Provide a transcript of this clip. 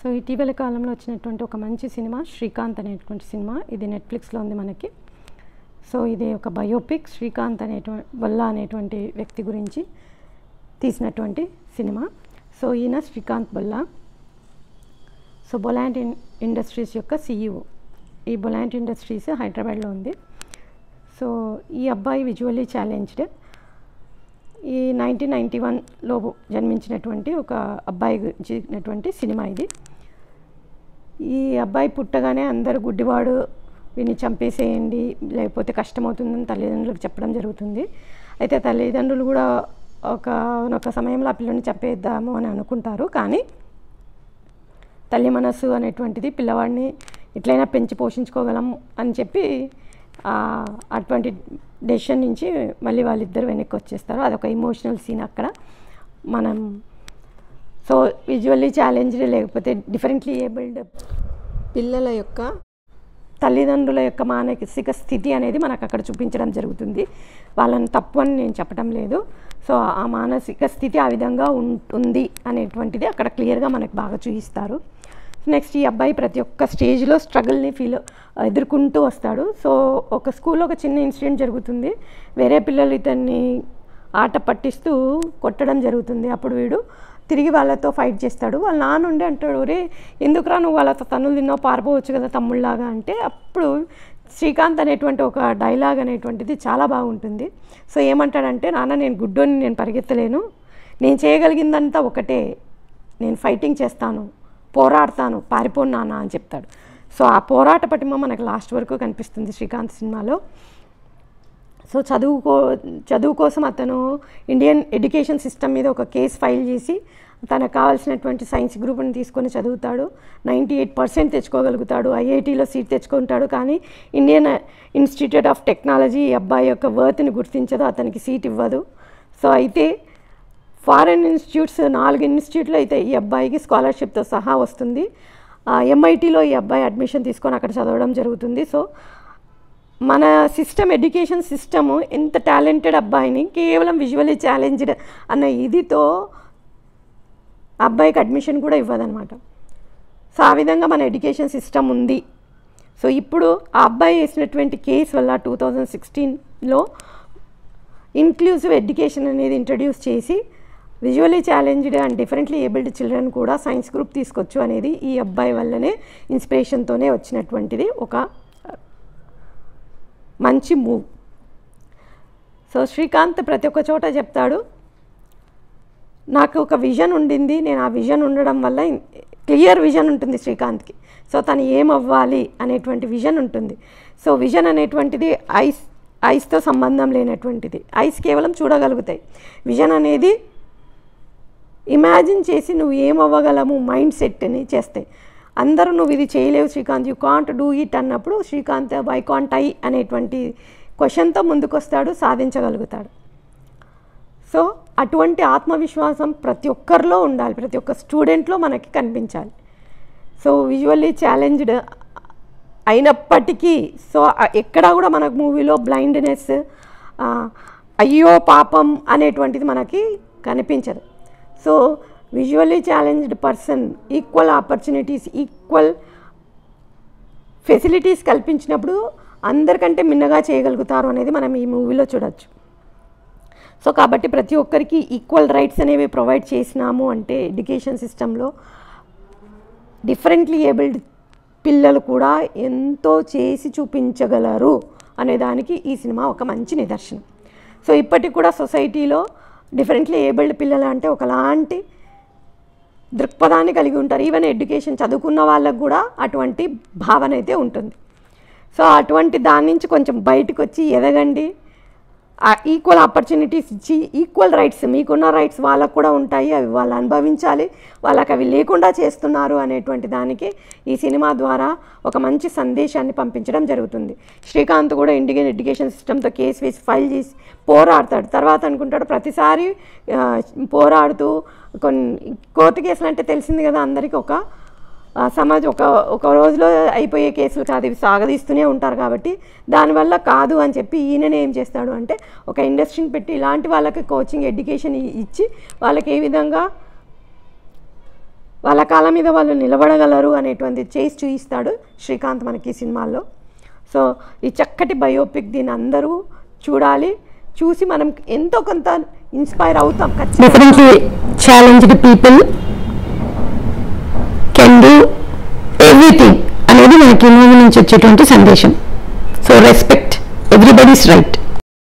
so ఇటీవల కాలంలో వచ్చినటువంటి ఒక మంచి సినిమా శ్రీకాంత్ అనేటువంటి సినిమా ఇది నెట్ఫ్లిక్స్లో ఉంది మనకి సో ఇది ఒక బయోపిక్ శ్రీకాంత్ అనేటువంటి బొల్లా అనేటువంటి వ్యక్తి గురించి తీసినటువంటి సినిమా సో ఈయన Srikanth Bolla so Bollant in industries యొక్క సీఈఓ ఈ బొలాంట్ ఇండస్ట్రీస్ హైదరాబాద్లో ఉంది సో ఈ అబ్బాయి విజువల్లీ ఛాలెంజ్డ్ ఈ నైన్టీన్ నైంటీ వన్లో జన్మించినటువంటి ఒక అబ్బాయి గురించినటువంటి సినిమా ఇది ఈ అబ్బాయి పుట్టగానే అందరూ గుడ్డివాడు వీడిని చంపేసేయండి లేకపోతే కష్టమవుతుందని తల్లిదండ్రులకు చెప్పడం జరుగుతుంది అయితే తల్లిదండ్రులు కూడా ఒక ఒక సమయంలో ఆ పిల్లని చంపేద్దాము అని అనుకుంటారు కానీ తల్లి మనస్సు అనేటువంటిది పిల్లవాడిని ఎట్లయినా పెంచి పోషించుకోగలం అని చెప్పి అటువంటి డెసిషన్ నుంచి మళ్ళీ వాళ్ళిద్దరు వెనక్కి వచ్చేస్తారు అదొక ఇమోషనల్ సీన్ అక్కడ మనం సో విజువల్లీ ఛాలెంజ్డ్ లేకపోతే డిఫరెంట్లీ ఏబుల్డ్ పిల్లల యొక్క తల్లిదండ్రుల యొక్క మానసిక స్థితి అనేది మనకు అక్కడ చూపించడం జరుగుతుంది వాళ్ళని తప్పు అని నేను చెప్పడం లేదు సో ఆ మానసిక స్థితి ఆ విధంగా ఉంటుంది అనేటువంటిది అక్కడ క్లియర్గా మనకు బాగా చూపిస్తారు నెక్స్ట్ ఈ అబ్బాయి ప్రతి ఒక్క స్టేజ్లో స్ట్రగుల్ని ఫీల్ ఎదుర్కొంటూ వస్తాడు సో ఒక స్కూల్లో ఒక చిన్న ఇన్సిడెంట్ జరుగుతుంది వేరే పిల్లలు ఇతన్ని ఆట పట్టిస్తూ కొట్టడం జరుగుతుంది అప్పుడు వీడు తిరిగి వాళ్ళతో ఫైట్ చేస్తాడు వాళ్ళ నాన్న ఉండి అంటాడు రే ఎందుకురా నువ్వు వాళ్ళతో తన్నులు తిన్నావు పారిపోవచ్చు కదా తమ్ముళ్ళలాగా అంటే అప్పుడు శ్రీకాంత్ అనేటువంటి ఒక డైలాగ్ అనేటువంటిది చాలా బాగుంటుంది సో ఏమంటాడంటే నాన్న నేను గుడ్డోని నేను పరిగెత్తలేను నేను చేయగలిగిందంతా ఒకటే నేను ఫైటింగ్ చేస్తాను పోరాడతాను పారిపోను నాన్న అని చెప్తాడు సో ఆ పోరాట పటిమ మనకు లాస్ట్ వరకు కనిపిస్తుంది శ్రీకాంత్ సినిమాలో సో చదువుకో చదువు కోసం అతను ఇండియన్ ఎడ్యుకేషన్ సిస్టమ్ మీద ఒక కేసు ఫైల్ చేసి తనకు కావాల్సినటువంటి సైన్స్ గ్రూప్ని తీసుకొని చదువుతాడు నైంటీ ఎయిట్ పర్సెంట్ తెచ్చుకోగలుగుతాడు ఐఐటీలో సీట్ తెచ్చుకుంటాడు కానీ ఇండియన్ ఇన్స్టిట్యూట్ ఆఫ్ టెక్నాలజీ ఈ అబ్బాయి యొక్క వర్త్ని గుర్తించదు అతనికి సీట్ ఇవ్వదు సో అయితే ఫారెన్ ఇన్స్టిట్యూట్స్ నాలుగు ఇన్స్టిట్యూట్లో అయితే ఈ అబ్బాయికి స్కాలర్షిప్తో సహా వస్తుంది ఎంఐటీలో ఈ అబ్బాయి అడ్మిషన్ తీసుకొని అక్కడ చదవడం జరుగుతుంది సో మన సిస్టమ్ ఎడ్యుకేషన్ సిస్టమ్ ఎంత టాలెంటెడ్ అబ్బాయిని కేవలం విజువల్లీ ఛాలెంజ్డ్ అన్న ఇదితో అబ్బాయికి అడ్మిషన్ కూడా ఇవ్వదనమాట సో ఆ విధంగా మన ఎడ్యుకేషన్ సిస్టమ్ ఉంది సో ఇప్పుడు ఆ అబ్బాయి వేసినటువంటి కేసు వల్ల టూ థౌజండ్ సిక్స్టీన్లో ఇన్క్లూజివ్ ఎడ్యుకేషన్ అనేది ఇంట్రడ్యూస్ చేసి visually challenged and differently abled children కూడా సైన్స్ గ్రూప్ తీసుకొచ్చు అనేది ఈ అబ్బాయి వల్లనే ఇన్స్పిరేషన్తోనే వచ్చినటువంటిది ఒక మంచి మూవ్ సో శ్రీకాంత్ ప్రతి ఒక్క చోట చెప్తాడు నాకు ఒక విజన్ ఉండింది నేను ఆ విజన్ ఉండడం వల్ల క్లియర్ విజన్ ఉంటుంది శ్రీకాంత్కి సో తను ఏమవ్వాలి అనేటువంటి విజన్ ఉంటుంది సో విజన్ అనేటువంటిది ఐస్ ఐస్తో సంబంధం లేనటువంటిది ఐస్ కేవలం చూడగలుగుతాయి విజన్ అనేది ఇమాజిన్ చేసి నువ్వు ఏమవ్వగలము మైండ్ సెట్ని చేస్తాయి అందరూ నువ్వు ఇది చేయలేవు Srikanth you can't do it అన్నప్పుడు శ్రీకాంత్ వై కాంట్ ఐ అనేటువంటి క్వశ్చన్తో ముందుకొస్తాడు సాధించగలుగుతాడు సో అటువంటి ఆత్మవిశ్వాసం ప్రతి ఒక్కరిలో ఉండాలి ప్రతి ఒక్క స్టూడెంట్లో మనకి కనిపించాలి సో విజువల్లీ ఛాలెంజ్డ్ అయినప్పటికీ సో ఎక్కడా కూడా మనకు మూవీలో బ్లైండ్నెస్ అయ్యో పాపం అనేటువంటిది మనకి కనిపించదు so visually challenged person equal opportunities equal facilities కల్పించినప్పుడు అందరికంటే మిన్నగా చేయగలుగుతారు అనేది మనం ఈ మూవీలో చూడొచ్చు సో కాబట్టి ప్రతి ఒక్కరికి ఈక్వల్ రైట్స్ అనేవి ప్రొవైడ్ చేసినాము అంటే ఎడ్యుకేషన్ సిస్టంలో డిఫరెంట్లీ ఏబుల్డ్ పిల్లలు కూడా ఎంతో చేసి చూపించగలరు అనే దానికి ఈ సినిమా ఒక మంచి నిదర్శనం సో ఇప్పటికి కూడా సొసైటీలో డిఫరెంట్లీ ఏబుల్డ్ పిల్లలు అంటే ఒకలాంటి దృక్పథాన్ని కలిగి ఉంటారు ఈవెన్ ఎడ్యుకేషన్ చదువుకున్న వాళ్ళకు కూడా అటువంటి భావన అయితే ఉంటుంది సో అటువంటి దాని నుంచి కొంచెం బయటకు వచ్చి ఎదగండి ఈక్వల్ ఆపర్చునిటీస్ ఇచ్చి ఈక్వల్ రైట్స్ మీకున్న రైట్స్ వాళ్ళకు కూడా ఉంటాయి అవి వాళ్ళు అనుభవించాలి వాళ్ళకి అవి లేకుండా చేస్తున్నారు అనేటువంటి దానికి ఈ సినిమా ద్వారా ఒక మంచి సందేశాన్ని పంపించడం జరుగుతుంది శ్రీకాంత్ కూడా ఇండియన్ ఎడ్యుకేషన్ సిస్టమ్తో కేసు వేసి ఫైల్ చేసి పోరాడతాడు తర్వాత అనుకుంటాడు ప్రతిసారి పోరాడుతూ కొన్ని కోర్టు కేసులు అంటే తెలిసింది కదా అందరికీ ఒక సమాజం ఒక ఒక రోజులో అయిపోయే కేసులు కాదు ఇవి సాగదీస్తూనే ఉంటారు కాబట్టి దానివల్ల కాదు అని చెప్పి ఈయననే ఏం చేస్తాడు అంటే ఒక ఇండస్ట్రీని పెట్టి ఇలాంటి వాళ్ళకి కోచింగ్ ఎడ్యుకేషన్ ఇచ్చి వాళ్ళకి ఏ విధంగా వాళ్ళ కాళ్ళ మీద వాళ్ళు నిలబడగలరు అనేటువంటి చేసి చూపిస్తాడు శ్రీకాంత్ మనకి ఈ సినిమాల్లో సో ఈ చక్కటి బయోపిక్ దీన్ని అందరూ చూడాలి చూసి మనం ఎంతో కొంత ఇన్స్పైర్ అవుతాం ఖచ్చితంగా differently challenged people can do everything అనేది మనకి ఈ మూవీ నుంచి వచ్చేటువంటి సందేశం సో రెస్పెక్ట్ ఎవ్రీబడీస్ రైట్